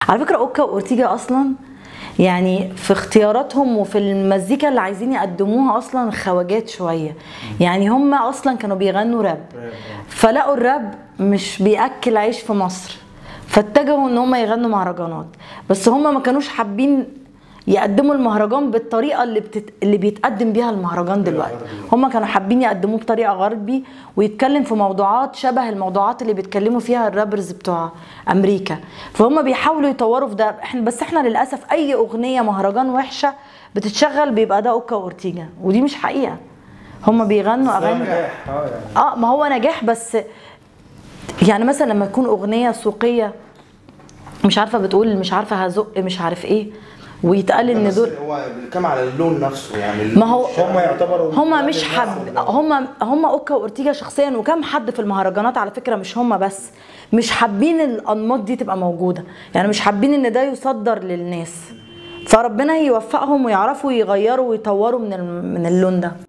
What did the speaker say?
على فكره اوكا واورتيجا اصلا يعني في اختياراتهم وفي المزيكا اللي عايزين يقدموها اصلا خواجات شويه يعني هم اصلا كانوا بيغنوا راب فلقوا الراب مش بياكل عيش في مصر فاتجهوا ان هم يغنوا مهرجانات بس هم ما كانوش حابين يقدموا المهرجان بالطريقه اللي بتت... اللي بيتقدم بيها المهرجان دلوقتي هم كانوا حابين يقدموه بطريقه غربي ويتكلم في موضوعات شبه الموضوعات اللي بيتكلموا فيها الرابرز بتوع امريكا فهم بيحاولوا يطوروا في ده احنا بس احنا للاسف اي اغنيه مهرجان وحشه بتتشغل بيبقى ده اوكا واورتيجا ودي مش حقيقه هم بيغنوا اغاني نجاح اه يعني اه ما هو نجاح بس يعني مثلا لما تكون اغنيه سوقيه مش عارفه بتقول مش عارفه هزق مش عارف ايه ويتقال ان بس دول هو بيتكلم على اللون نفسه يعني ما هو هم يعتبروا هما مش حب هما هما اوكا واورتيجا شخصيا وكم حد في المهرجانات على فكره مش هما بس مش حابين الانماط دي تبقى موجوده يعني مش حابين ان ده يصدر للناس فربنا يوفقهم ويعرفوا يغيروا ويطوروا من الم- من اللون ده